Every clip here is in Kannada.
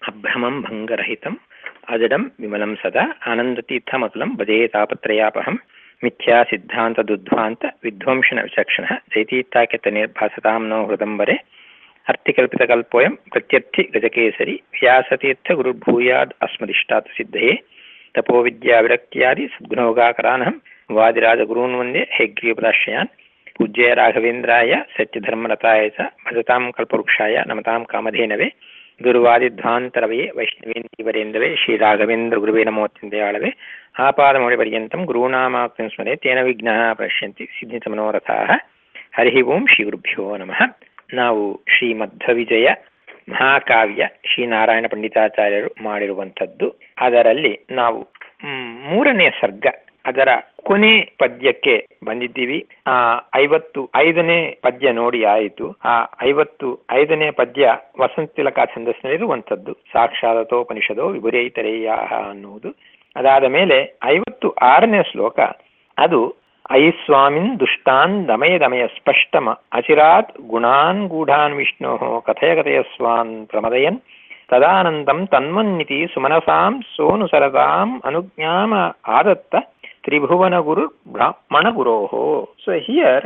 అభ్రమం భంగరహితం అజడం విమలం సదా ఆనందతీర్థమతులం భజే తాపత్రయాపహం మిథ్యా సిద్ధాంత దుద్ధ్వాంత విధ్వంసన విచక్షణ జైతీర్థాఖ్యత నిర్భాసతాం నో హృదంబరే అర్థికల్పితకల్పోయం ప్రత్యర్థి గజకేసరి వ్యాసతీర్థ గురుర్భూయాద్ అస్మదిష్టాత్ సిద్ధయే తపో విద్యా విరక్త్యాది సద్గుణోగాకరానహం వాదిరాజగురూన్ వందే హైగ్రీపదాశ్రయాన్ పూజ్య రాఘవేంద్రాయ సత్యధర్మరతాయ చ భజతాం కల్పవృక్షాయ నమతాం కామధేనవే గురువాదిధ్వాంతరవే వైష్ణవేంద్రీవరేందవే శ్రీరాఘవేంద్ర గురువే నమోత్యందయాళవే ఆపాదమౌళిపర్యంతం గురూణామాక్తిం స్మరే తేన విఘ్నా ಪಶ್ಯಂತಿ ಸಿದ್ಧಿತಮನೋರಥಾಹ ಹರಿ ಓಂ ಶ್ರೀ ಗುರುಭ್ಯೋ ನಮಃ ನಾವು ಶ್ರೀಮಧ್ವ ವಿಜಯ ಮಹಾಕಾವ್ಯ ಶ್ರೀನಾರಾಯಣ ಪಂಡಿತಾಚಾರ್ಯರು ಮಾಡಿರುವಂಥದ್ದು ಅದರಲ್ಲಿ ನಾವು ಮ್, ಮೂರನೇ ಸರ್ಗ ಅದರ ಕೊನೆ ಪದ್ಯಕ್ಕೆ ಬಂದಿದ್ದೀವಿ ಆ ಐವತ್ತು ಐದನೇ ಪದ್ಯ ನೋಡಿ ಆಯಿತು ಆ ಐವತ್ತು ಐದನೇ ಪದ್ಯ ವಸಂತಿಲಕ ಛಂದಸ್ಸಿನಲ್ಲಿರುವಂಥದ್ದು ಸಾಕ್ಷಾತೋಪನಿಷದೋ ವಿಭುರೈತರೇಯ ಅನ್ನುವುದು ಅದಾದ ಮೇಲೆ ಐವತ್ತು ಆರನೇ ಶ್ಲೋಕ ಅದು ಐ ಸ್ವಾಮಿನ್ ದುಷ್ಟಾನ್ ದಮಯ ದಮಯ ಸ್ಪಷ್ಟಮ ಅಚಿರಾತ್ ಗುಣಾನ್ ಗೂಢಾನ್ ವಿಷ್ಣೋ ಕಥಯ ಕಥಯ ಸ್ವಾನ್ ಪ್ರಮದಯನ್ ತದಾನಂದಂ ತನ್ಮನ್ನಿತಿ ಸುಮನಸಾಂ ಸೋನುಸರತಾಂ ಅನುಜ್ಞಾಮ ಆದತ್ತ ತ್ರಿಭುವನ ಗುರು ಬ್ರಾಹ್ಮಣ ಗುರೋಹೋ ಸೊ ಹಿಯರ್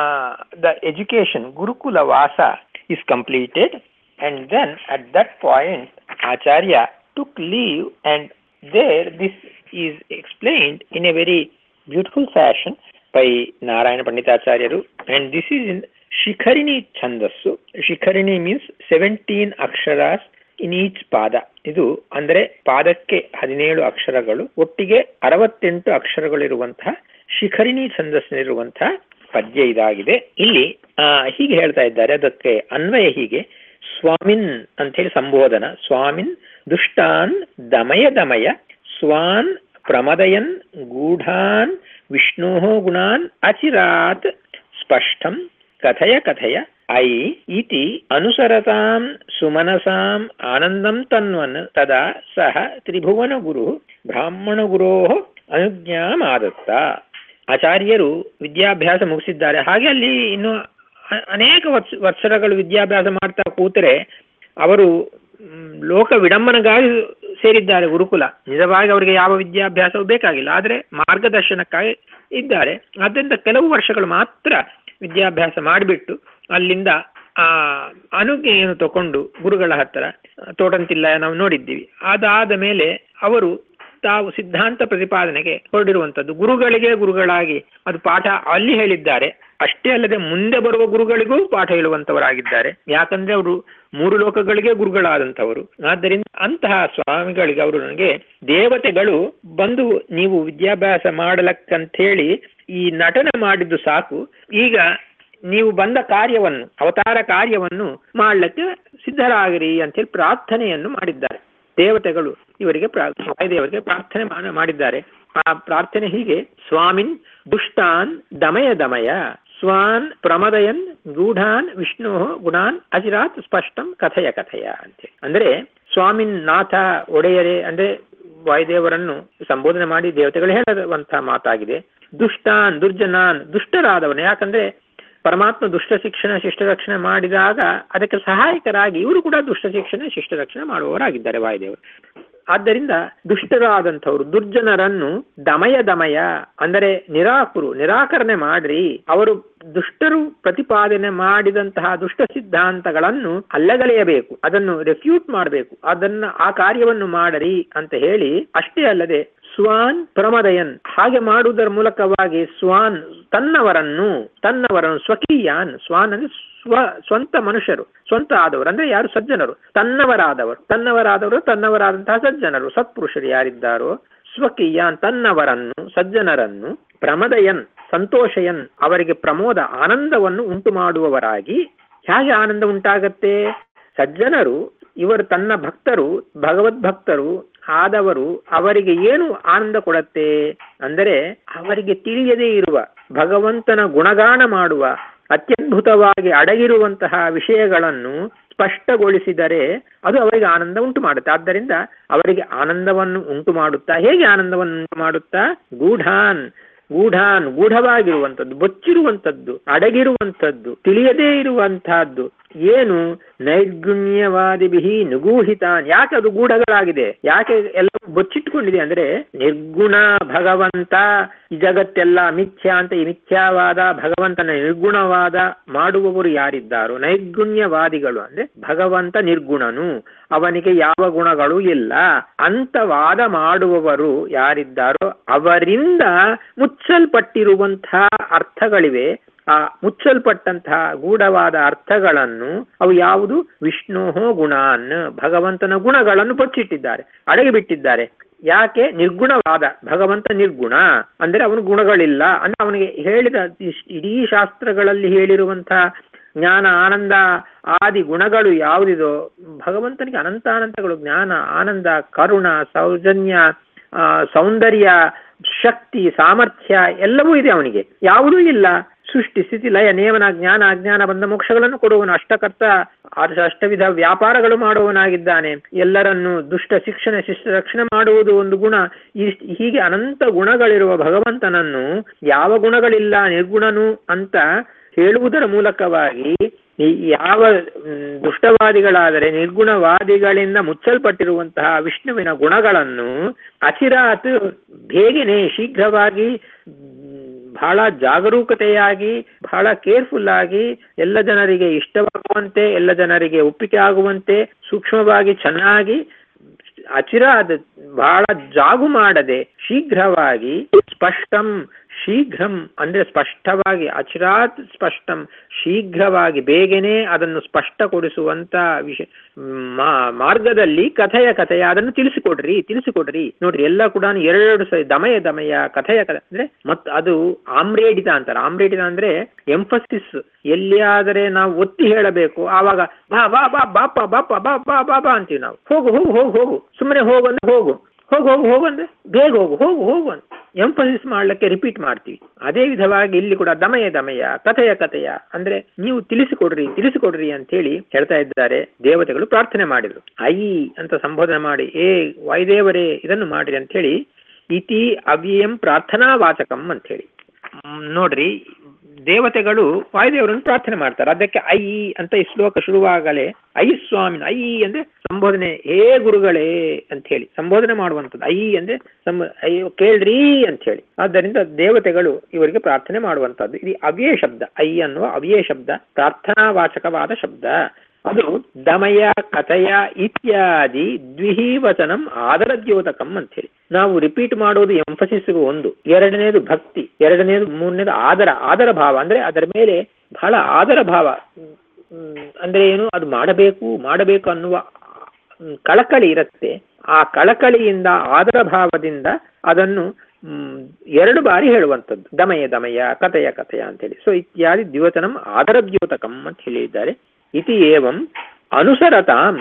ದ ಎಜುಕೇಶನ್ ಗುರುಕುಲ ವಾಸ is completed and then at that point acharya took leave and there this is explained in a very beautiful fashion by Narayana Panditacharyaru and this is in Shikharini Chandassu. Shikharini means 17 aksharas in each ಪಾದ ಇದು ಅಂದ್ರೆ ಪಾದಕ್ಕೆ ಹದಿನೇಳು ಅಕ್ಷರಗಳು ಒಟ್ಟಿಗೆ ಅರವತ್ತೆಂಟು ಅಕ್ಷರಗಳಿರುವಂತಹ ಶಿಖರಿಣಿ ಛಂದಸ್ಸಿನಲ್ಲಿರುವಂತಹ ಪದ್ಯ ಇದಾಗಿದೆ ಇಲ್ಲಿ ಆ ಹೀಗೆ ಹೇಳ್ತಾ ಇದ್ದಾರೆ ಅದಕ್ಕೆ ಅನ್ವಯ ಹೀಗೆ ಸ್ವಾಮಿನ್ ಅಂತ ಹೇಳಿ ಸಂಬೋಧನ ಸ್ವಾಮಿನ್ ದುಷ್ಟಾನ್ ದಮಯ ದಮಯ ಸ್ವಾನ್ ಪ್ರಮದಯನ್ ಗೂಢಾನ್ ವಿಷ್ಣೋ ಗುಣಾನ್ ಅಚಿರಾತ್ ಸ್ಪಷ್ಟಂ ಕಥಯ ಕಥಯ ಐ ಇತಿ ಅನುಸರತಾಂ ಸುಮನಸಾಂ ಆನಂದಂ ತನ್ವನ್ ತದಾ ಸಹ ತ್ರಿಭುವನ ಗುರು ಬ್ರಾಹ್ಮಣ ಗುರೋ ಅನುಜ್ಞಾಮಾದತ್ತ ಆಚಾರ್ಯರು ವಿದ್ಯಾಭ್ಯಾಸ ಮುಗಿಸಿದ್ದಾರೆ ಹಾಗೆ ಅಲ್ಲಿ ಇನ್ನು ಅ- ಅನೇಕ ವರ್ಷ ವರ್ಷಗಳು ವಿದ್ಯಾಭ್ಯಾಸ ಮಾಡ್ತಾ ಕೂತರೆ ಅವರು ಮ್, ಲೋಕ ವಿಡಂಬನಗಾಗಿ ಸೇರಿದ್ದಾರೆ ಗುರುಕುಲ ನಿಜವಾಗಿ ಅವರಿಗೆ ಯಾವ ವಿದ್ಯಾಭ್ಯಾಸವೂ ಬೇಕಾಗಿಲ್ಲ ಆದರೆ ಮಾರ್ಗದರ್ಶನಕ್ಕಾಗಿ ಇದ್ದಾರೆ ಆದ್ದರಿಂದ ಕೆಲವು ವರ್ಷಗಳು ಮಾತ್ರ ವಿದ್ಯಾಭ್ಯಾಸ ಮಾಡಿಬಿಟ್ಟು ಅಲ್ಲಿಂದ ಆ ಅನುಜ್ಞೆಯನ್ನು ತಕೊಂಡು ಗುರುಗಳ ಹತ್ತಿರ ತೋಟಂತಿಲ್ಲ ನಾವು ನೋಡಿದ್ದೀವಿ ಅದಾದ ಮೇಲೆ ಅವರು ತಾವು ಸಿದ್ಧಾಂತ ಪ್ರತಿಪಾದನೆಗೆ ಹೊರಡಿರುವಂಥದ್ದು ಗುರುಗಳಿಗೆ ಗುರುಗಳಾಗಿ ಅದು ಪಾಠ ಅಲ್ಲಿ ಹೇಳಿದ್ದಾರೆ ಅಷ್ಟೇ ಅಲ್ಲದೆ ಮುಂದೆ ಬರುವ ಗುರುಗಳಿಗೂ ಪಾಠ ಹೇಳುವಂತವರಾಗಿದ್ದಾರೆ ಯಾಕಂದ್ರೆ ಅವರು ಮೂರು ಲೋಕಗಳಿಗೆ ಗುರುಗಳಾದಂಥವರು ಆದ್ದರಿಂದ ಅಂತಹ ಸ್ವಾಮಿಗಳಿಗೆ ಅವರು ನನಗೆ ದೇವತೆಗಳು ಬಂದು ನೀವು ವಿದ್ಯಾಭ್ಯಾಸ ಮಾಡಲಕ್ಕಂಥೇಳಿ ಈ ನಟನೆ ಮಾಡಿದ್ದು ಸಾಕು ಈಗ ನೀವು ಬಂದ ಕಾರ್ಯವನ್ನು ಅವತಾರ ಕಾರ್ಯವನ್ನು ಮಾಡಲಿಕ್ಕೆ ಸಿದ್ಧರಾಗಿರಿ ಅಂತೇಳಿ ಪ್ರಾರ್ಥನೆಯನ್ನು ಮಾಡಿದ್ದಾರೆ ದೇವತೆಗಳು ಇವರಿಗೆ ಪ್ರಾ- ವಾಯುದೇವರಿಗೆ ಪ್ರಾರ್ಥನೆ ಮಾ- ಮಾಡಿದ್ದಾರೆ ಆ ಪ್ರಾರ್ಥನೆ ಹೀಗೆ ಸ್ವಾಮಿನ್ ದುಷ್ಟಾನ್ ದಮಯ ದಮಯ ಸ್ವಾನ್ ಪ್ರಮದಯನ್ ಗೂಢಾನ್ ವಿಷ್ಣು ಗುಣಾನ್ ಅಚಿರಾತ್ ಸ್ಪಷ್ಟಂ ಕಥಯ ಕಥಯ ಅಂತೇಳಿ ಅಂದ್ರೆ ಸ್ವಾಮಿನ್ ನಾಥ ಒಡೆಯರೇ ಅಂದ್ರೆ ವಾಯುದೇವರನ್ನು ಸಂಬೋಧನೆ ಮಾಡಿ ದೇವತೆಗಳು ಹೇಳುವಂತಹ ಮಾತಾಗಿದೆ ದುಷ್ಟಾನ್ ದುರ್ಜನಾನ್ ದುಷ್ಟರಾದವನು ಯಾಕಂದ್ರೆ ಪರಮಾತ್ಮ ದುಷ್ಟ ಶಿಕ್ಷಣ ಶಿಷ್ಟ ರಕ್ಷಣೆ ಮಾಡಿದಾಗ ಅದಕ್ಕೆ ಸಹಾಯಕರಾಗಿ ಇವರು ಕೂಡ ದುಷ್ಟ ಶಿಕ್ಷಣ ಶಿಷ್ಟ ರಕ್ಷಣೆ ಮಾಡುವವರಾಗಿದ್ದಾರೆ ವಾಯುದೇವರು ಆದ್ದರಿಂದ ದುಷ್ಟರಾದಂಥವರು ದುರ್ಜನರನ್ನು ದಮಯ ದಮಯ ಅಂದರೆ ನಿರಾಕರು ನಿರಾಕರಣೆ ಮಾಡ್ರಿ ಅವರು ದುಷ್ಟರು ಪ್ರತಿಪಾದನೆ ಮಾಡಿದಂತಹ ದುಷ್ಟ ಸಿದ್ಧಾಂತಗಳನ್ನು ಅಲ್ಲಗಳೆಯಬೇಕು ಅದನ್ನು ರೆಫ್ಯೂಟ್ ಮಾಡಬೇಕು ಅದನ್ನ ಆ ಕಾರ್ಯವನ್ನು ಮಾಡರಿ ಅಂತ ಹೇಳಿ ಅಷ್ಟೇ ಅಲ್ಲದೆ ಸ್ವಾನ್ ಪ್ರಮದಯನ್ ಹಾಗೆ ಮಾಡುವುದರ ಮೂಲಕವಾಗಿ ಸ್ವಾನ್ ತನ್ನವರನ್ನು ತನ್ನವರನ್ನು ಸ್ವಕೀಯಾನ್ ಸ್ವಾನ್ ಅಂದ್ರೆ ಸ್ವ ಸ್ವಂತ ಮನುಷ್ಯರು ಸ್ವಂತ ಆದವರು ಅಂದ್ರೆ ಯಾರು ಸಜ್ಜನರು ತನ್ನವರಾದವರು ತನ್ನವರಾದವರು ತನ್ನವರಾದಂತಹ ಸಜ್ಜನರು ಸತ್ಪುರುಷರು ಯಾರಿದ್ದಾರೋ ಸ್ವಕೀಯಾನ್ ತನ್ನವರನ್ನು ಸಜ್ಜನರನ್ನು ಪ್ರಮದಯನ್ ಸಂತೋಷಯನ್ ಅವರಿಗೆ ಪ್ರಮೋದ ಆನಂದವನ್ನು ಉಂಟು ಮಾಡುವವರಾಗಿ ಹೇಗೆ ಆನಂದ ಉಂಟಾಗತ್ತೆ ಸಜ್ಜನರು ಇವರು ತನ್ನ ಭಕ್ತರು ಭಗವದ್ಭಕ್ತರು ಆದವರು ಅವರಿಗೆ ಏನು ಆನಂದ ಕೊಡತ್ತೆ ಅಂದರೆ ಅವರಿಗೆ ತಿಳಿಯದೇ ಇರುವ ಭಗವಂತನ ಗುಣಗಾನ ಮಾಡುವ ಅತ್ಯದ್ಭುತವಾಗಿ ಅಡಗಿರುವಂತಹ ವಿಷಯಗಳನ್ನು ಸ್ಪಷ್ಟಗೊಳಿಸಿದರೆ ಅದು ಅವರಿಗೆ ಆನಂದ ಉಂಟು ಮಾಡುತ್ತೆ ಆದ್ದರಿಂದ ಅವರಿಗೆ ಆನಂದವನ್ನು ಉಂಟು ಮಾಡುತ್ತಾ ಹೇಗೆ ಆನಂದವನ್ನು ಉಂಟು ಮಾಡುತ್ತಾ ಗೂಢಾನ್ ಗೂಢಾನ್ ಗೂಢವಾಗಿರುವಂಥದ್ದು ಬೊಚ್ಚಿರುವಂಥದ್ದು ಅಡಗಿರುವಂಥದ್ದು ತಿಳಿಯದೇ ಇರುವಂತಹದ್ದು ಏನು ನೈರ್ಗುಣ್ಯವಾದಿ ಬಿಹಿ ನುಗೂಹಿತಾನ್ ಯಾಕೆ ಅದು ಗೂಢಗಳಾಗಿದೆ ಯಾಕೆ ಎಲ್ಲ ಬೊಚ್ಚಿಟ್ಕೊಂಡಿದೆ ಅಂದ್ರೆ ನಿರ್ಗುಣ ಭಗವಂತ ಈ ಜಗತ್ತೆಲ್ಲ ಮಿಥ್ಯಾ ಅಂತ ಈ ಮಿಥ್ಯಾವಾದ ಭಗವಂತನ ನಿರ್ಗುಣವಾದ ಮಾಡುವವರು ಯಾರಿದ್ದಾರೋ ನೈರ್ಗುಣ್ಯವಾದಿಗಳು ಅಂದ್ರೆ ಭಗವಂತ ನಿರ್ಗುಣನು ಅವನಿಗೆ ಯಾವ ಗುಣಗಳು ಇಲ್ಲ ಅಂತ ವಾದ ಮಾಡುವವರು ಯಾರಿದ್ದಾರೋ ಅವರಿಂದ ಮುಚ್ಚಲ್ಪಟ್ಟಿರುವಂತಹ ಅರ್ಥಗಳಿವೆ ಆ ಮುಚ್ಚಲ್ಪಟ್ಟಂತಹ ಗೂಢವಾದ ಅರ್ಥಗಳನ್ನು ಅವು ಯಾವುದು ವಿಷ್ಣೋಹೋ ಗುಣಾನ್ ಭಗವಂತನ ಗುಣಗಳನ್ನು ಬಚ್ಚಿಟ್ಟಿದ್ದಾರೆ ಅಡಗಿ ಬಿಟ್ಟಿದ್ದಾರೆ ಯಾಕೆ ನಿರ್ಗುಣವಾದ ಭಗವಂತ ನಿರ್ಗುಣ ಅಂದ್ರೆ ಅವನು ಗುಣಗಳಿಲ್ಲ ಅಂದ್ರೆ ಅವನಿಗೆ ಹೇಳಿದ ಇಶ್- ಇಡೀ ಶಾಸ್ತ್ರಗಳಲ್ಲಿ ಹೇಳಿರುವಂತಹ ಜ್ಞಾನ ಆನಂದ ಆದಿ ಗುಣಗಳು ಯಾವುದಿದೋ ಭಗವಂತನಿಗೆ ಅನಂತಾನಂತಗಳು ಜ್ಞಾನ ಆನಂದ ಕರುಣ ಸೌಜನ್ಯ ಆ, ಸೌಂದರ್ಯ ಶಕ್ತಿ ಸಾಮರ್ಥ್ಯ ಎಲ್ಲವೂ ಇದೆ ಅವನಿಗೆ ಯಾವುದೂ ಇಲ್ಲ ಸೃಷ್ಟಿ ಸ್ಥಿತಿ ಲಯ ನೇಮನ ಜ್ಞಾನ ಅಜ್ಞಾನ ಬಂದ ಮೋಕ್ಷಗಳನ್ನು ಕೊಡುವನು ಅಷ್ಟಕರ್ತ ಅಷ್ಟ ಅಷ್ಟವಿಧ ವ್ಯಾಪಾರಗಳು ಮಾಡುವವನಾಗಿದ್ದಾನೆ ಎಲ್ಲರನ್ನು ದುಷ್ಟ ಶಿಕ್ಷಣ ಶಿಷ್ಟ ರಕ್ಷಣೆ ಮಾಡುವುದು ಒಂದು ಗುಣ ಈ ಹೀಗೆ ಅನಂತ ಗುಣಗಳಿರುವ ಭಗವಂತನನ್ನು ಯಾವ ಗುಣಗಳಿಲ್ಲ ನಿರ್ಗುಣನು ಅಂತ ಹೇಳುವುದರ ಮೂಲಕವಾಗಿ ಈ ಯಾವ ಮ್, ದುಷ್ಟವಾದಿಗಳಾದರೆ ನಿರ್ಗುಣವಾದಿಗಳಿಂದ ಮುಚ್ಚಲ್ಪಟ್ಟಿರುವಂತಹ ವಿಷ್ಣುವಿನ ಗುಣಗಳನ್ನು ಅಚಿರಾತ್ ಬೇಗನೆ ಶೀಘ್ರವಾಗಿ ಮ್, ಬಹಳ ಜಾಗರೂಕತೆಯಾಗಿ ಬಹಳ ಕೇರ್ಫುಲ್ ಆಗಿ ಎಲ್ಲ ಜನರಿಗೆ ಇಷ್ಟವಾಗುವಂತೆ ಎಲ್ಲ ಜನರಿಗೆ ಒಪ್ಪಿಗೆ ಆಗುವಂತೆ ಸೂಕ್ಷ್ಮವಾಗಿ ಚೆನ್ನಾಗಿ ಅಚಿರಾದ ಬಹಳ ಜಾಗು ಮಾಡದೆ ಶೀಘ್ರವಾಗಿ ಸ್ಪಷ್ಟಂ ಶೀಘ್ರಂ ಅಂದ್ರೆ ಸ್ಪಷ್ಟವಾಗಿ ಅಚಿರಾತ್ ಸ್ಪಷ್ಟಂ ಶೀಘ್ರವಾಗಿ ಬೇಗನೆ ಅದನ್ನು ಸ್ಪಷ್ಟಗೊಳಿಸುವಂತ ವಿಷ ಮಾ- ಮಾರ್ಗದಲ್ಲಿ ಕಥೆಯ ಕಥೆಯ ಅದನ್ನು ತಿಳಿಸಿಕೊಡ್ರಿ ತಿಳಿಸಿಕೊಡ್ರಿ ನೋಡ್ರಿ ಎಲ್ಲ ಕೂಡ ಎರಡೆರಡು ಸರಿ ದಮಯ ದಮಯ ಕಥೆಯ ಕಥೆ ಅಂದ್ರೆ ಮತ್ ಅದು ಆಮ್ರೇಡಿತ ಅಂತಾರೆ ಆಮ್ರೇಡಿತ ಅಂದ್ರೆ ಎಂಫಸಿಸ್ ಎಲ್ಲಿಯಾದರೆ ನಾವು ಒತ್ತಿ ಹೇಳಬೇಕು ಆವಾಗ ಬಾ ಬಾ ಬಾ ಬಾಪ ಬಾಪ ಬಾ ಬಾ ಬಾ ಬಾ ಅಂತೀವಿ ನಾವು ಹೋಗು ಹೋಗು ಹೋಗು ಹೋಗು ಸುಮ್ಮನೆ ಹೋಗು ಅಂದ್ರೆ ಹೋಗು ಹೋಗು ಹೋಗು ಹೋಗು ಅಂದ್ರೆ ಬೇಗ ಹೋಗು ಹೋಗು ಹೋಗು ಅಂತ ಎಂಫಸಿಸ್ ಮಾಡ್ಲಿಕ್ಕೆ ರಿಪೀಟ್ ಮಾಡ್ತೀವಿ ಅದೇ ವಿಧವಾಗಿ ಇಲ್ಲಿ ಕೂಡ ದಮಯ ದಮಯ ಕಥೆಯ ಕಥೆಯ ಅಂದ್ರೆ ನೀವು ತಿಳಿಸಿಕೊಡ್ರಿ ತಿಳಿಸಿಕೊಡ್ರಿ ಅಂತ ಹೇಳಿ ಹೇಳ್ತಾ ಇದ್ದಾರೆ ದೇವತೆಗಳು ಪ್ರಾರ್ಥನೆ ಮಾಡಿದ್ರು ಐ ಅಂತ ಸಂಬೋಧನೆ ಮಾಡಿ ಏ ವಾಯುದೇವರೇ ಇದನ್ನು ಮಾಡಿರಿ ಅಂತ ಹೇಳಿ ಇತಿ ಅವ್ಯಯಂ ಪ್ರಾರ್ಥನಾ ವಾಚಕಂ ಅಂತ ಹೇಳಿ ಮ್, ನೋಡ್ರಿ ದೇವತೆಗಳು ವಾಯುದೇವರನ್ನು ಪ್ರಾರ್ಥನೆ ಮಾಡ್ತಾರೆ ಅದಕ್ಕೆ ಐ ಅಂತ ಈ ಶ್ಲೋಕ ಶುರುವಾಗಲೇ ಐ ಸ್ವಾಮಿನ ಐ ಅಂದ್ರೆ ಸಂಬೋಧನೆ ಹೇ ಗುರುಗಳೇ ಅಂತ ಹೇಳಿ ಸಂಬೋಧನೆ ಮಾಡುವಂಥದ್ದು ಐ ಅಂದ್ರೆ ಸಂ ಅಯ್ಯೋ ಕೇಳ್ರಿ ಅಂತ ಹೇಳಿ ಆದ್ದರಿಂದ ದೇವತೆಗಳು ಇವರಿಗೆ ಪ್ರಾರ್ಥನೆ ಮಾಡುವಂಥದ್ದು ಇದು ಅವ್ಯಯ ಶಬ್ದ ಐ ಅನ್ನುವ ಅವ್ಯಯ ಶಬ್ದ ಪ್ರಾರ್ಥನಾವಾಚಕವಾದ ಶಬ್ದ ಅದು ದಮಯ ಕಥಯ ಇತ್ಯಾದಿ ದ್ವಿಹೀವಚನಂ ಆದರದ್ಯೋತಕಂ ಅಂತ ಹೇಳಿ ನಾವು ರಿಪೀಟ್ ಮಾಡೋದು ಎಂಫಸಿಸ್ ಒಂದು ಎರಡನೇದು ಭಕ್ತಿ ಎರಡನೇದು ಮೂರನೇದು ಆದರ ಆದರ ಭಾವ ಅಂದ್ರೆ ಅದರ ಮೇಲೆ ಬಹಳ ಆದರ ಭಾವ ಹ್ಮ್, ಅಂದ್ರೆ ಏನು ಅದು ಮಾಡಬೇಕು ಮಾಡಬೇಕು ಅನ್ನುವ ಹ್ಮ್, ಕಳಕಳಿ ಇರುತ್ತೆ ಆ ಕಳಕಳಿಯಿಂದ ಆದರ ಭಾವದಿಂದ ಅದನ್ನು ಹ್ಮ್, ಎರಡು ಬಾರಿ ಹೇಳುವಂಥದ್ದು ದಮಯ ದಮಯ ಕಥೆಯ ಕಥೆಯ ಅಂತೇಳಿ ಸೊ ಇತ್ಯಾದಿ ದ್ಯೋತನಂ ಆದರದ್ಯೋತಕಂ ಅಂತ ಹೇಳಿದ್ದಾರೆ ಇತಿ ಏವಂ ಅನುಸರತಾಂ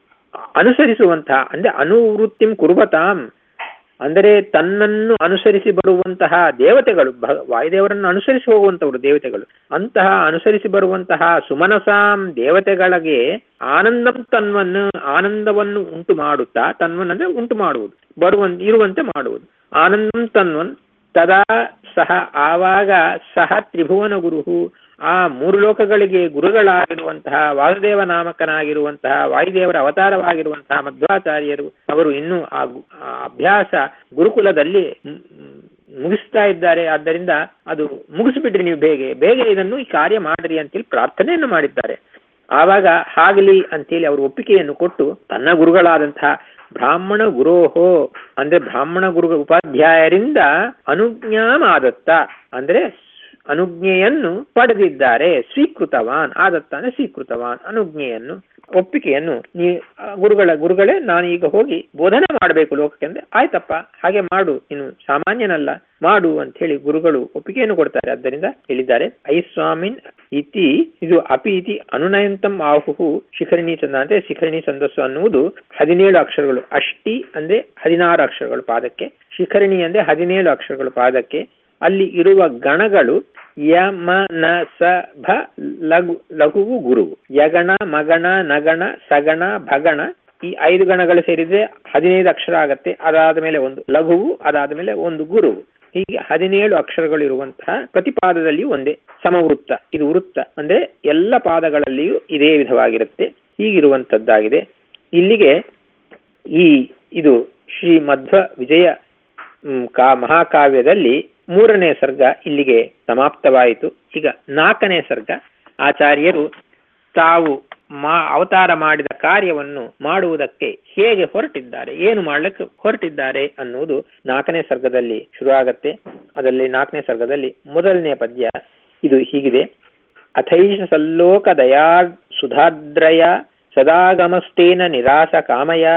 ಅನುಸರಿಸುವಂತಹ ಅಂದ್ರೆ ಅನುವೃತ್ತಿಂ ಕುರುವತಾಂ ಅಂದರೆ ತನ್ನನ್ನು ಅನುಸರಿಸಿ ಬರುವಂತಹ ದೇವತೆಗಳು ಭ- ವಾಯುದೇವರನ್ನು ಅನುಸರಿಸಿ ಹೋಗುವಂತವರು ದೇವತೆಗಳು ಅಂತಹ ಅನುಸರಿಸಿ ಬರುವಂತಹ ಸುಮನಸಾಂ ದೇವತೆಗಳಿಗೆ ಆನಂದಂ ತನ್ವನ್ನು ಆನಂದವನ್ನು ಉಂಟು ಮಾಡುತ್ತಾ ತನ್ವನ್ ಅಂದ್ರೆ ಉಂಟು ಮಾಡುವುದು ಬರುವಂತ ಇರುವಂತೆ ಮಾಡುವುದು ಆನಂದಂ ತನ್ವನ್ ತದಾ ಸಹ ಆವಾಗ ಸಹ ತ್ರಿಭುವನ ಗುರುಹು ಆ ಮೂರು ಲೋಕಗಳಿಗೆ ಗುರುಗಳಾಗಿರುವಂತಹ ವಾಸುದೇವ ನಾಮಕನಾಗಿರುವಂತಹ ವಾಯುದೇವರ ಅವತಾರವಾಗಿರುವಂತಹ ಮಧ್ವಾಚಾರ್ಯರು ಅವರು ಇನ್ನೂ ಆ ಗು- ಆ ಅಭ್ಯಾಸ ಗುರುಕುಲದಲ್ಲಿ ಮ್- ಮ್- ಮುಗಿಸ್ತಾ ಇದ್ದಾರೆ ಆದ್ದರಿಂದ ಅದು ಮುಗಿಸ್ಬಿಡ್ರಿ ನೀವು ಬೇಗ ಬೇಗ ಇದನ್ನು ಈ ಕಾರ್ಯ ಮಾಡ್ರಿ ಅಂತೇಳಿ ಪ್ರಾರ್ಥನೆಯನ್ನು ಮಾಡಿದ್ದಾರೆ ಆವಾಗ ಹಾಗಲಿ ಅಂತೇಳಿ ಅವರು ಒಪ್ಪಿಗೆಯನ್ನು ಕೊಟ್ಟು ತನ್ನ ಗುರುಗಳಾದಂತಹ ಬ್ರಾಹ್ಮಣ ಗುರೋಹೋ ಅಂದ್ರೆ ಬ್ರಾಹ್ಮಣ ಗುರು ಉಪಾಧ್ಯಾಯರಿಂದ ಅನುಜ್ಞಾಮಾದತ್ತ ಅಂದ್ರೆ ಅನುಜ್ಞೆಯನ್ನು ಪಡೆದಿದ್ದಾರೆ ಸ್ವೀಕೃತವಾನ್ ಆದತ್ತ ಅಂದ್ರೆ ಸ್ವೀಕೃತವಾನ್ ಅನುಜ್ಞೆಯನ್ನು ಒಪ್ಪಿಗೆಯನ್ನು ನೀ ಆ ಗುರುಗಳ ಗುರುಗಳೇ ನಾನು ಈಗ ಹೋಗಿ ಬೋಧನೆ ಮಾಡಬೇಕು ಲೋಕಕ್ಕೆ ಅಂದ್ರೆ ಆಯ್ತಪ್ಪ ಹಾಗೆ ಮಾಡು ನೀನು ಸಾಮಾನ್ಯನಲ್ಲ ಮಾಡು ಅಂತ ಹೇಳಿ ಗುರುಗಳು ಒಪ್ಪಿಗೆಯನ್ನು ಕೊಡ್ತಾರೆ ಆದ್ದರಿಂದ ಹೇಳಿದ್ದಾರೆ ಐ ಸ್ವಾಮಿನ್ ಇತಿ ಇದು ಅಪಿ ಇತಿ ಅನುನಯಂತಂ ಆಹುಹು ಶಿಖರಣಿ ಚಂದ ಅಂದ್ರೆ ಶಿಖರಣಿ ಛಂದಸ್ಸು ಅನ್ನುವುದು ಹದಿನೇಳು ಅಕ್ಷರಗಳು ಅಷ್ಟಿ ಅಂದ್ರೆ ಹದಿನಾರು ಅಕ್ಷರಗಳು ಪಾದಕ್ಕೆ ಶಿಖರಣಿ ಅಂದ್ರೆ ಹದಿನೇಳು ಅಕ್ಷರಗಳು ಪಾದಕ್ಕೆ ಅಲ್ಲಿ ಇರುವ ಗಣಗಳು ಯಮ ನ ಸ ಭ ಲಘು ಲಘುವು ಗುರುವು ಯಗಣ ಮಗಣ ನಗಣ ಸಗಣ ಭಗಣ ಈ ಐದು ಗಣಗಳು ಸೇರಿದ್ರೆ ಹದಿನೈದು ಅಕ್ಷರ ಆಗತ್ತೆ ಅದಾದ ಮೇಲೆ ಒಂದು ಲಘುವು ಅದಾದ ಮೇಲೆ ಒಂದು ಗುರುವು ಹೀಗೆ ಹದಿನೇಳು ಅಕ್ಷರಗಳು ಇರುವಂತಹ ಪ್ರತಿ ಪಾದದಲ್ಲಿಯೂ ಒಂದೇ ಸಮವೃತ್ತ ಇದು ವೃತ್ತ ಅಂದ್ರೆ ಎಲ್ಲ ಪಾದಗಳಲ್ಲಿಯೂ ಇದೇ ವಿಧವಾಗಿರುತ್ತೆ ಹೀಗಿರುವಂತದ್ದಾಗಿದೆ ಇಲ್ಲಿಗೆ ಈ ಇದು ಶ್ರೀ ಮಧ್ವ ವಿಜಯ ಮ್, ಕಾ ಮಹಾಕಾವ್ಯದಲ್ಲಿ ಮೂರನೇ ಸರ್ಗ ಇಲ್ಲಿಗೆ ಸಮಾಪ್ತವಾಯಿತು ಈಗ ನಾಲ್ಕನೇ ಸರ್ಗ ಆಚಾರ್ಯರು ತಾವು ಮಾ ಅವತಾರ ಮಾಡಿದ ಕಾರ್ಯವನ್ನು ಮಾಡುವುದಕ್ಕೆ ಹೇಗೆ ಹೊರಟಿದ್ದಾರೆ ಏನು ಮಾಡ್ಲಿಕ್ಕೆ ಹೊರಟಿದ್ದಾರೆ ಅನ್ನುವುದು ನಾಲ್ಕನೇ ಸರ್ಗದಲ್ಲಿ ಶುರುವಾಗತ್ತೆ ಅದರಲ್ಲಿ ನಾಲ್ಕನೇ ಸರ್ಗದಲ್ಲಿ ಮೊದಲನೇ ಪದ್ಯ ಇದು ಹೀಗಿದೆ ಅಥೈಷ ಸಲ್ಲೋಕ ದಯಾ ಸುಧಾದ್ರಯ ಸದಾಗಮಸ್ತೇನ ನಿರಾಸ ಕಾಮಯ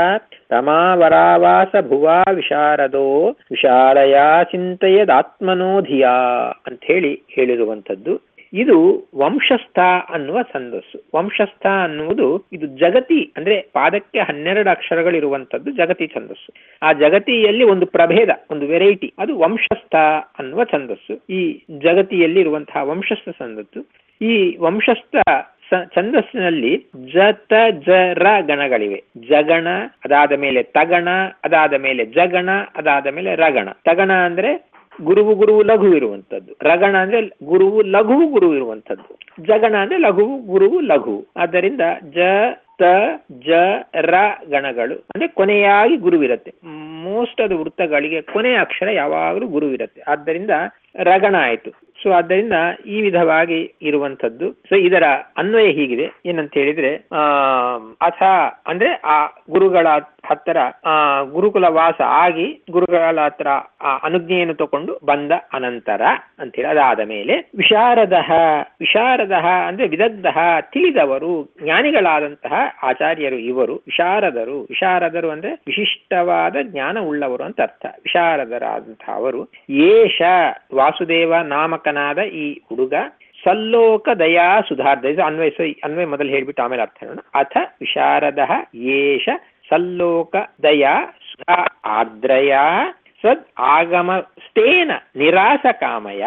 ರಮಾವರಾವಾಸ ಭುವಾ ವಿಶಾರದೋ ವಿಶಾಲಯಾ ಚಿಂತೆಯದಾತ್ಮನೋ ಧಿಯಾ ಅಂತ ಹೇಳಿ ಹೇಳಿರುವಂಥದ್ದು ಇದು ವಂಶಸ್ಥ ಅನ್ನುವ ಛಂದಸ್ಸು ವಂಶಸ್ಥ ಅನ್ನುವುದು ಇದು ಜಗತಿ ಅಂದ್ರೆ ಪಾದಕ್ಕೆ ಹನ್ನೆರಡು ಅಕ್ಷರಗಳಿರುವಂತದ್ದು ಜಗತಿ ಛಂದಸ್ಸು ಆ ಜಗತಿಯಲ್ಲಿ ಒಂದು ಪ್ರಭೇದ ಒಂದು ವೆರೈಟಿ ಅದು ವಂಶಸ್ಥ ಅನ್ನುವ ಛಂದಸ್ಸು ಈ ಜಗತಿಯಲ್ಲಿ ಇರುವಂತಹ ವಂಶಸ್ಥ ಛಂದಸ್ಸು ಈ ವಂಶಸ್ಥ ಸ- ಛಂದಸ್ಸಿನಲ್ಲಿ ಜತ ಜರ ಗಣಗಳಿವೆ ಜಗಣ ಅದಾದ ಮೇಲೆ ತಗಣ ಅದಾದ ಮೇಲೆ ಜಗಣ ಅದಾದ ಮೇಲೆ ರಗಣ ತಗಣ ಅಂದ್ರೆ ಗುರುವು ಗುರುವು ಲಘು ಇರುವಂತದ್ದು ರಗಣ ಅಂದ್ರೆ ಗುರುವು ಲಘುವು ಗುರು ಇರುವಂತದ್ದು ಜಗಣ ಅಂದ್ರೆ ಲಘುವು ಗುರುವು ಲಘು ಆದ್ದರಿಂದ ಜ ತ ಜ ರ ಗಣಗಳು ಅಂದ್ರೆ ಕೊನೆಯಾಗಿ ಗುರುವಿರತ್ತೆ ಮೋಸ್ಟ್ ಆದ ವೃತ್ತಗಳಿಗೆ ಕೊನೆಯ ಅಕ್ಷರ ಯಾವಾಗಲೂ ಗುರುವಿರತ್ತೆ ಆದ್ದರಿಂದ ರಗಣ ಆಯ್ತು ಸೊ ಆದ್ದರಿಂದ ಈ ವಿಧವಾಗಿ ಇರುವಂತದ್ದು ಸೊ ಇದರ ಅನ್ವಯ ಹೀಗಿದೆ ಏನಂತ ಹೇಳಿದ್ರೆ ಆ ಅಥ ಅಂದ್ರೆ ಆ ಗುರುಗಳ ಹತ್ತಿರ ಆ ಗುರುಕುಲ ವಾಸ ಆಗಿ ಗುರುಗಳ ಹತ್ರ ಆ ಅನುಜ್ಞೆಯನ್ನು ತಕೊಂಡು ಬಂದ ಅನಂತರ ಅಂತೇಳಿ ಅದಾದ ಮೇಲೆ ವಿಶಾರದ ವಿಶಾರದ ಅಂದ್ರೆ ವಿದಗ್ಧ ತಿಳಿದವರು ಜ್ಞಾನಿಗಳಾದಂತಹ ಆಚಾರ್ಯರು ಇವರು ವಿಶಾರದರು ವಿಶಾರದರು ಅಂದ್ರೆ ವಿಶಿಷ್ಟವಾದ ಜ್ಞಾನ ಉಳ್ಳವರು ಅಂತ ಅರ್ಥ ವಿಶಾರದರಾದಂತಹ ಅವರು ಏಷ ವಾಸುದೇವ ನಾಮಕನಾದ ಈ ಹುಡುಗ ಸಲ್ಲೋಕ ದಯಾ ಸುಧಾರ್ಧ ಇದು ಅನ್ವಯ ಸೊ ಅನ್ವಯ ಮೊದಲು ಹೇಳ್ಬಿಟ್ಟು ಆಮೇಲೆ ಅರ್ಥ ಹೇಳೋಣ ಅಥ ವಿಶಾರದ ಏಷ ಸಲ್ಲೋಕ ದಯಾ ಸುಧಾ ಆರ್ದ್ರಯ ಸದ್ ಆಗಮ ಸ್ಟೇನ ನಿರಾಸ ಕಾಮಯ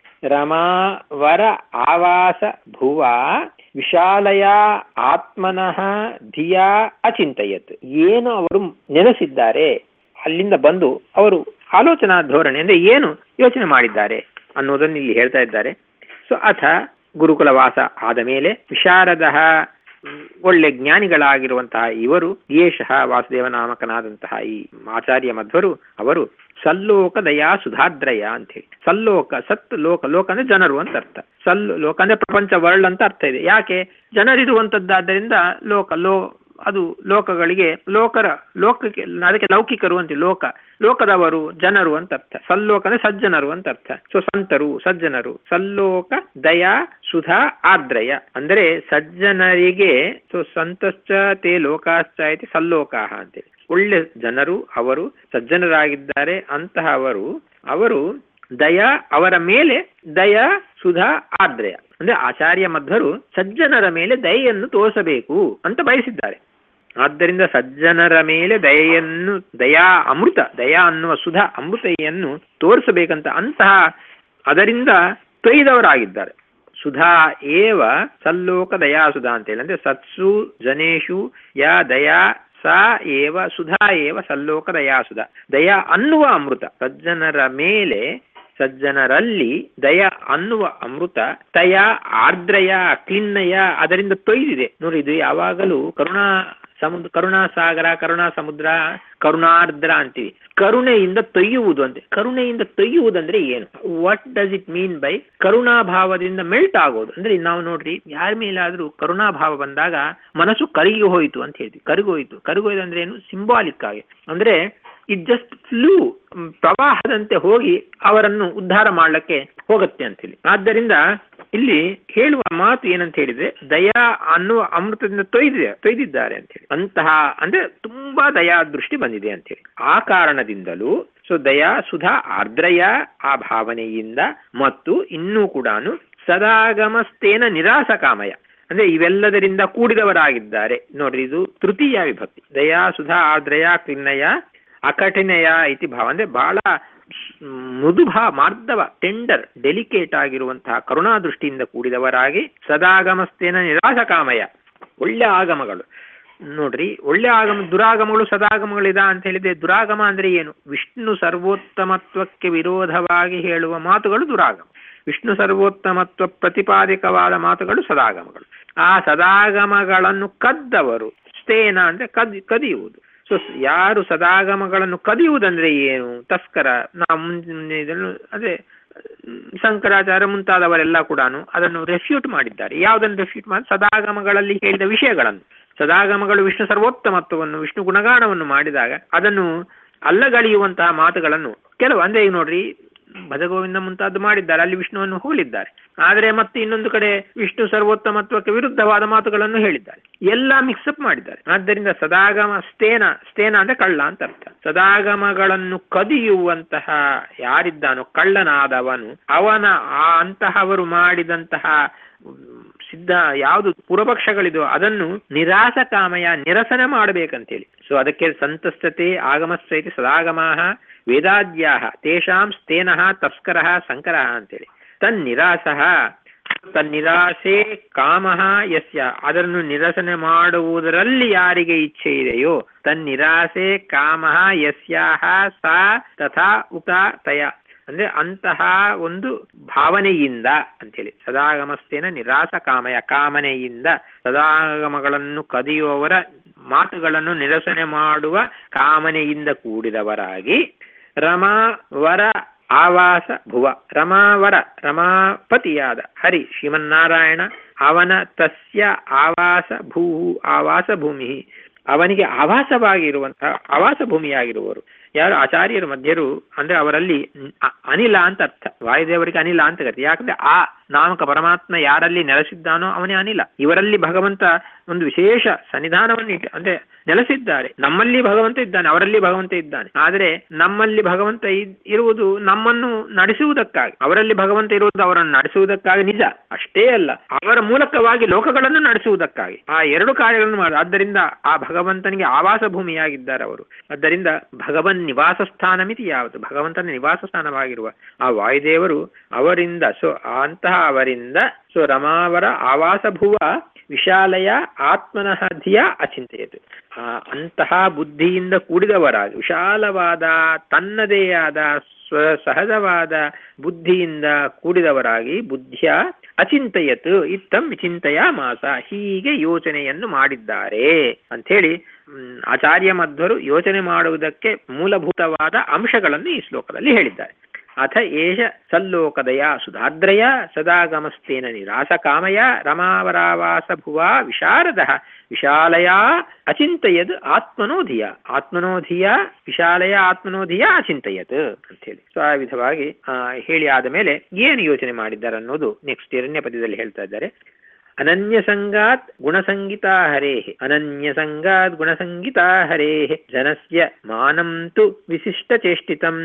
ರಮಾವರ ಆವಾಸ ಭುವ ವಿಶಾಲಯ ಆತ್ಮನಃ ಧಿಯಾ ಅಚಿಂತಯತ್ ಏನು ಅವರು ನೆನೆಸಿದ್ದಾರೆ ಅಲ್ಲಿಂದ ಬಂದು ಅವರು ಆಲೋಚನಾ ಧೋರಣೆ ಅಂದ್ರೆ ಏನು ಯೋಚನೆ ಮಾಡಿದ್ದಾರೆ ಅನ್ನೋದನ್ನು ಇಲ್ಲಿ ಹೇಳ್ತಾ ಇದ್ದಾರೆ ಸೊ ಅಥ ಗುರುಕುಲ ವಾಸ ಆದ ಮೇಲೆ ವಿಶಾರದ ಒಳ್ಳೆ ಜ್ಞಾನಿಗಳಾಗಿರುವಂತಹ ಇವರು ಯೇಷಃ ವಾಸುದೇವ ನಾಮಕನಾದಂತಹ ಈ ಆಚಾರ್ಯ ಮಧ್ವರು ಅವರು ಸಲ್ಲೋಕ ದಯಾ ಸುಧಾದ್ರಯ ಅಂತ ಹೇಳಿ ಸಲ್ಲೋಕ ಸತ್ ಲೋಕ ಲೋಕ ಅಂದ್ರೆ ಜನರು ಅಂತ ಅರ್ಥ ಸಲ್ ಲೋಕ ಅಂದ್ರೆ ಪ್ರಪಂಚ ವರ್ಲ್ಡ್ ಅಂತ ಅರ್ಥ ಇದೆ ಯಾಕೆ ಜನರಿರುವಂತದ್ದಾದ್ದರಿಂದ ಲೋಕ ಲೋ ಅದು ಲೋಕಗಳಿಗೆ ಲೋಕರ ಲೋಕಕ್ಕೆ ಅದಕ್ಕೆ ಲೌಕಿಕರು ಅಂತ ಲೋಕ ಲೋಕದವರು ಜನರು ಅಂತ ಅರ್ಥ ಸಲ್ಲೋಕ ಅಂದ್ರೆ ಸಜ್ಜನರು ಅಂತ ಅರ್ಥ ಸೊ ಸಂತರು ಸಜ್ಜನರು ಸಲ್ಲೋಕ ದಯಾ ಸುಧಾ ಆರ್ದ್ರಯ ಅಂದ್ರೆ ಸಜ್ಜನರಿಗೆ ಸೊ ಸಂತಶ್ಚ ತೇ ಲೋಕಾಶ್ಚ ಇತಿ ಸಲ್ಲೋಕಾಹ ಅಂತೇಳಿ ಒಳ್ಳೆ ಜನರು ಅವರು ಸಜ್ಜನರಾಗಿದ್ದಾರೆ ಅಂತಹ ಅವರು ಅವರು ದಯಾ ಅವರ ಮೇಲೆ ದಯಾ ಸುಧಾ ಆರ್ದ್ರಯ ಅಂದ್ರೆ ಆಚಾರ್ಯ ಮಧ್ವರು ಸಜ್ಜನರ ಮೇಲೆ ದಯೆಯನ್ನು ತೋರಿಸಬೇಕು ಅಂತ ಬಯಸಿದ್ದಾರೆ ಆದ್ದರಿಂದ ಸಜ್ಜನರ ಮೇಲೆ ದಯೆಯನ್ನು ದಯಾ ಅಮೃತ ದಯಾ ಅನ್ನುವ ಸುಧಾ ಅಮೃತೆಯನ್ನು ತೋರಿಸಬೇಕಂತ ಅಂತಹ ಅದರಿಂದ ತೊಯ್ದವರಾಗಿದ್ದಾರೆ ಸುಧಾ ಏವ ಸಲ್ಲೋಕ ದಯಾ ಸುಧಾ ಅಂತ ಹೇಳಿ ಅಂದ್ರೆ ಸತ್ಸು ಜನೇಶು ಯಾ ದಯಾ ಸಾ ಏವ ಸುಧಾ ಏವ ಸಲ್ಲೋಕ ದಯಾ ಸುಧಾ ದಯಾ ಅನ್ನುವ ಅಮೃತ ಸಜ್ಜನರ ಮೇಲೆ ಸಜ್ಜನರಲ್ಲಿ ದಯ ಅನ್ನುವ ಅಮೃತ ತಯ ಆರ್ದ್ರಯ ಕ್ಲಿನ್ನಯ ಅದರಿಂದ ತೊಯ್ದಿದೆ ನೋಡಿ ಇದು ಯಾವಾಗಲೂ ಕರುಣಾ ಸಮುದ್ರ ಕರುಣಾ ಸಾಗರ ಕರುಣಾ ಸಮುದ್ರ ಕರುಣಾರ್ದ್ರ ಅಂತೀವಿ ಕರುಣೆಯಿಂದ ತೊಯ್ಯುವುದು ಅಂತೆ ಕರುಣೆಯಿಂದ ತೊಯ್ಯುವುದಂದ್ರೆ ಏನು what does it mean by ಕರುಣಾಭಾವದಿಂದ ಮೆಲ್ಟ್ ಆಗೋದು ಅಂದ್ರೆ ನಾವು ನೋಡ್ರಿ ಯಾರ ಮೇಲಾದ್ರೂ ಕರುಣಾಭಾವ ಬಂದಾಗ ಮನಸ್ಸು ಕರಗಿ ಹೋಯಿತು ಅಂತ ಹೇಳ್ತೀವಿ ಕರಗೋಯ್ತು ಕರಗೋಯ್ತು ಅಂದ್ರೆ ಏನು ಸಿಂಬಾಲಿಕ್ ಆಗಿ ಅಂದ್ರೆ ಇಟ್ ಜಸ್ಟ್ ಫ್ಲೂ ಪ್ರವಾಹದಂತೆ ಹೋಗಿ ಅವರನ್ನು ಉದ್ಧಾರ ಮಾಡ್ಲಿಕ್ಕೆ ಹೋಗುತ್ತೆ ಅಂತ ಹೇಳಿ ಆದ್ದರಿಂದ ಇಲ್ಲಿ ಹೇಳುವ ಮಾತು ಏನಂತ ಹೇಳಿದ್ರೆ ದಯಾ ಅನ್ನುವ ಅಮೃತದಿಂದ ತೊಯ್ದಿದೆ ತೊಯ್ದಿದ್ದಾರೆ ಅಂತ ಹೇಳಿ ಅಂತಹ ಅಂದ್ರೆ ತುಂಬಾ ದಯಾ ದೃಷ್ಟಿ ಬಂದಿದೆ ಅಂತ ಹೇಳಿ ಆ ಕಾರಣದಿಂದಲೂ ಸೊ ದಯಾ ಸುಧಾ ಆರ್ದ್ರಯ ಆ ಭಾವನೆಯಿಂದ ಮತ್ತು ಇನ್ನೂ ಕೂಡ ಸದಾಗಮಸ್ತೇನ ನಿರಾಸ ಕಾಮಯ ಅಂದ್ರೆ ಇವೆಲ್ಲದರಿಂದ ಕೂಡಿದವರಾಗಿದ್ದಾರೆ ನೋಡ್ರಿ ಇದು ತೃತೀಯ ವಿಭಕ್ತಿ ದಯಾ ಸುಧಾ ಆರ್ದ್ರಯ ಕ್ಲಿನ್ನಯ ಅಕಠಿಣಯ ಇತಿ ಭಾವ ಅಂದ್ರೆ ಬಹಳ ಮೃದು ಭಾ ಮಾರ್ಧವ ಟೆಂಡರ್ ಡೆಲಿಕೇಟ್ ಆಗಿರುವಂತಹ ಕರುಣಾ ದೃಷ್ಟಿಯಿಂದ ಕೂಡಿದವರಾಗಿ ಸದಾಗಮಸ್ತೇನ ನಿರಾಶ ಕಾಮಯ ಒಳ್ಳೆ ಆಗಮಗಳು ನೋಡ್ರಿ ಒಳ್ಳೆ ಆಗಮ ದುರಾಗಮಗಳು ಸದಾಗಮಗಳಿದ ಅಂತ ಹೇಳಿದ್ರೆ ದುರಾಗಮ ಅಂದ್ರೆ ಏನು ವಿಷ್ಣು ಸರ್ವೋತ್ತಮತ್ವಕ್ಕೆ ವಿರೋಧವಾಗಿ ಹೇಳುವ ಮಾತುಗಳು ದುರಾಗಮ ವಿಷ್ಣು ಸರ್ವೋತ್ತಮತ್ವ ಪ್ರತಿಪಾದಿಕವಾದ ಮಾತುಗಳು ಸದಾಗಮಗಳು ಆ ಸದಾಗಮಗಳನ್ನು ಕದ್ದವರು ಸ್ಥೇನ ಅಂದ್ರೆ ಕದ್ ಕದಿಯುವುದು ಸೊ ಯಾರು ಸದಾಗಮಗಳನ್ನು ಕದಿಯುವುದಂದ್ರೆ ಏನು ತಸ್ಕರ ನಾವು ಮುಂದೆ ಇದನ್ನು ಅದೇ ಹ್ಮ್, ಶಂಕರಾಚಾರ್ಯ ಮುಂತಾದವರೆಲ್ಲ ಕೂಡ ಅದನ್ನು ರೆಫ್ಯೂಟ್ ಮಾಡಿದ್ದಾರೆ ಯಾವುದನ್ನು ರೆಫ್ಯೂಟ್ ಮಾಡಿ ಸದಾಗಮಗಳಲ್ಲಿ ಹೇಳಿದ ವಿಷಯಗಳನ್ನು ಸದಾಗಮಗಳು ವಿಷ್ಣು ಸರ್ವೋತ್ತಮತ್ವವನ್ನು ವಿಷ್ಣು ಗುಣಗಾನವನ್ನು ಮಾಡಿದಾಗ ಅದನ್ನು ಅಲ್ಲಗಳೆಯುವಂತಹ ಮಾತುಗಳನ್ನು ಕೆಲವು ಅಂದ್ರೆ ಈಗ ನೋಡ್ರಿ ಭಜಗೋವಿಂದ ಮುಂತಾದ್ದು ಮಾಡಿದ್ದಾರೆ ಅಲ್ಲಿ ವಿಷ್ಣುವನ್ನು ಹೋಲಿದ್ದಾರೆ ಆದರೆ ಮತ್ತೆ ಇನ್ನೊಂದು ಕಡೆ ವಿಷ್ಣು ಸರ್ವೋತ್ತಮತ್ವಕ್ಕೆ ವಿರುದ್ಧವಾದ ಮಾತುಗಳನ್ನು ಹೇಳಿದ್ದಾರೆ ಎಲ್ಲ ಮಿಕ್ಸಪ್ ಮಾಡಿದ್ದಾರೆ ಆದ್ದರಿಂದ ಸದಾಗಮ ಸ್ಥೇನ ಸ್ಥೇನ ಅಂದ್ರೆ ಕಳ್ಳ ಅಂತ ಅರ್ಥ ಸದಾಗಮಗಳನ್ನು ಕದಿಯುವಂತಹ ಯಾರಿದ್ದಾನೋ ಕಳ್ಳನಾದವನು ಅವನ ಆ ಅಂತಹವರು ಮಾಡಿದಂತಹ ಉಮ್, ಸಿದ್ಧ ಯಾವುದು ಪೂರ್ವಪಕ್ಷಗಳಿದೋ ಅದನ್ನು ನಿರಾಸ ಕಾಮಯ ನಿರಸನ ಮಾಡಬೇಕಂತೇಳಿ ಸೊ ಅದಕ್ಕೆ ಸಂತಸ್ತತೆ ಆಗಮಸ್ಸೈತಿ ಸದಾಗಮಾಹ ವೇದಾದ್ಯಾಹ ತೇಷಾಂ ಸ್ಥೇನಃ ತಸ್ಕರಃ ಸಂಕರಃ ಅಂತೇಳಿ ತನ್ನಿರಾಸಃ ತನ್ನಿರಾಸೆ ಕಾಮಃ ಯಸ್ಯ ಅದನ್ನು ನಿರಸನೆ ಮಾಡುವುದರಲ್ಲಿ ಯಾರಿಗೆ ಇಚ್ಛೆ ಇದೆಯೋ ತನ್ನಿರಾಸೆ ಕಾಮಃ ಯಸ್ಯಾಹ ಸಾ ತಥಾ ಉಕ್ತ ತಯ ಅಂದ್ರೆ ಅಂತಹ ಒಂದು ಭಾವನೆಯಿಂದ ಅಂತೇಳಿ ಸದಾಗಮಸ್ತೇನ ನಿರಾಸ ಕಾಮಯ ಕಾಮನೆಯಿಂದ ಸದಾಗಮಗಳನ್ನು ಕದಿಯುವವರ ಮಾತುಗಳನ್ನು ನಿರಸನೆ ಮಾಡುವ ಕಾಮನೆಯಿಂದ ಕೂಡಿದವರಾಗಿ ರಮಾ ವರ ಆವಾಸ ಭುವ ರಮಾವರ ರಮಾಪತಿಯಾದ ಹರಿ ಶ್ರೀಮನ್ನಾರಾಯಣ ಅವನ ತಸ್ಯ ಆವಾಸ ಭೂ ಆವಾಸ ಭೂಮಿ ಅವನಿಗೆ ಆವಾಸವಾಗಿರುವಂತಹ ಆವಾಸ ಭೂಮಿಯಾಗಿರುವವರು ಯಾರು ಆಚಾರ್ಯರ ಮಧ್ಯರು ಅಂದ್ರೆ ಅವರಲ್ಲಿ ಅ- ಅನಿಲ ಅಂತ ಅರ್ಥ ವಾಯುದೇವರಿಗೆ ಅನಿಲ ಅಂತ ಕರೀತಾರೆ ಯಾಕಂದ್ರೆ ಆ ನಾಮಕ ಪರಮಾತ್ಮ ಯಾರಲ್ಲಿ ನೆಲೆಸಿದ್ದಾನೋ ಅವನೇ ಅನಿಲ ಇವರಲ್ಲಿ ಭಗವಂತ ಒಂದು ವಿಶೇಷ ಸನ್ನಿಧಾನವನ್ನು ಇಟ್ಟು ಅಂದ್ರೆ ನೆಲೆಸಿದ್ದಾರೆ ನಮ್ಮಲ್ಲಿ ಭಗವಂತ ಇದ್ದಾನೆ ಅವರಲ್ಲಿ ಭಗವಂತ ಇದ್ದಾನೆ ಆದರೆ ನಮ್ಮಲ್ಲಿ ಭಗವಂತ ಇದ್- ಇರುವುದು ನಮ್ಮನ್ನು ನಡೆಸುವುದಕ್ಕಾಗಿ ಅವರಲ್ಲಿ ಭಗವಂತ ಇರುವುದು ಅವರನ್ನು ನಡೆಸುವುದಕ್ಕಾಗಿ ನಿಜ ಅಷ್ಟೇ ಅಲ್ಲ ಅವರ ಮೂಲಕವಾಗಿ ಲೋಕಗಳನ್ನು ನಡೆಸುವುದಕ್ಕಾಗಿ ಆ ಎರಡು ಕಾರ್ಯಗಳನ್ನು ಮಾಡ ಆದ್ದರಿಂದ ಆ ಭಗವಂತನಿಗೆ ಆವಾಸ ಭೂಮಿಯಾಗಿದ್ದಾರೆ ಅವರು ಆದ್ದರಿಂದ ಭಗವನ್ ನಿವಾಸ ಸ್ಥಾನಮಿತಿ ಯಾವುದು ಭಗವಂತನ ನಿವಾಸ ಸ್ಥಾನವಾಗಿರುವ ಆ ವಾಯುದೇವರು ಅವರಿಂದ ಸೊ ಅಂತಹ ಅವರಿಂದ ಸೊ ರಮಾವರ ಆವಾಸ ಭುವ ವಿಶಾಲಯ ಆತ್ಮನಃ ಧಿಯ ಅಚಿಂತೆಯದು ಆ ಅಂತಹ ಬುದ್ಧಿಯಿಂದ ಕೂಡಿದವರಾಗಿ ವಿಶಾಲವಾದ ತನ್ನದೇ ಆದ ಸ್ವ ಸಹಜವಾದ ಬುದ್ಧಿಯಿಂದ ಕೂಡಿದವರಾಗಿ ಬುದ್ಧಿಯ ಅಚಿಂತಯತ್ ಇತ್ತಂ ವಿಚಿಂತೆಯ ಮಾಸ ಹೀಗೆ ಯೋಚನೆಯನ್ನು ಮಾಡಿದ್ದಾರೆ ಅಂಥೇಳಿ ಹ್ಮ್, ಆಚಾರ್ಯ ಮಧ್ವರು ಯೋಚನೆ ಮಾಡುವುದಕ್ಕೆ ಮೂಲಭೂತವಾದ ಅಂಶಗಳನ್ನು ಈ ಶ್ಲೋಕದಲ್ಲಿ ಹೇಳಿದ್ದಾರೆ ಅಥ ಏಷ ಸಲ್ಲೋಕದಯ ಸುಧಾದ್ರಯ ಸದಾಗಮಸ್ತೇನ ನಿರಾಸ ಕಾಮಯ ರಮಾವರಾವಾಸ ಭುವಾ ವಿಶಾರದ ವಿಶಾಲಯ ಅಚಿಂತಯದ್ ಆತ್ಮನೋ ಧಿಯ ಆತ್ಮನೋ ಧಿಯ ವಿಶಾಲಯ ಆತ್ಮನೋ ಧಿಯ ಅಚಿಂತಯತ್ ಅಂತೇಳಿ ಸೊ ಆ ವಿಧವಾಗಿ ಆ, ಹೇಳಿ ಆದ ಮೇಲೆ ಏನು ಯೋಚನೆ ಮಾಡಿದ್ದಾರೆ ಅನ್ನೋದು ನೆಕ್ಸ್ಟ್ ಎರಡನೇ ಪದ್ಯದಲ್ಲಿ ಹೇಳ್ತಾ ಇದ್ದಾರೆ ಅನನ್ಯ ಸಂಗಾತ್ ಗುಣಸಂಗಿತಾ ಹರೇಃ ಅನನ್ಯ ಸಂಗಾತ್ ಗುಣಸಂಗಿತಾ ಹರೇಃ ಜನಸ್ಯ ಮಾನಂ ತು ವಿಶಿಷ್ಟ ಚೇಷ್ಟಿತಂ